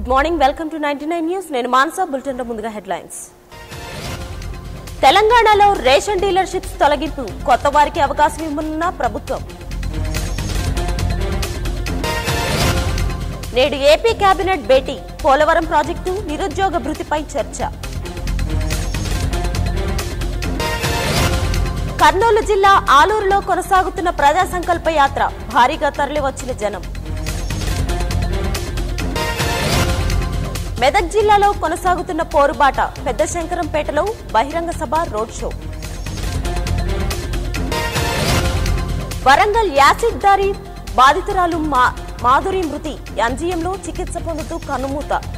good morning welcome to ninety nine news నేను Manasa bulletin ముందుగా headlines తెలంగాణలో రేషన్ డీలర్షిప్స్ తొలగింపు కొత్త వారికి అవకాశం ఇవ్వనున్న ప్రభుత్వం నేడు ఏపీ కేబినెట్ భేటీ పోలవరం ప్రాజెక్టు నిరుద్యోగ భృతిపై చర్చ కర్నూలు జిల్లా ఆలూరులో కొనసాగుతున్న ప్రజా సంకల్ప యాత్ర భారీగా తరలివచ్చిన జనం మెదక్ జిల్లాలో కొనసాగుతున్న పోరుబాట పెద్ద శంకరంపేటలో బహిరంగ సభ రోడ్ షో వరంగల్ యాసిడ్ దారి బాధితురాలు మా మాధురి మృతి ఎంజీఎంలో చికిత్స పొందుతూ కన్నుమూత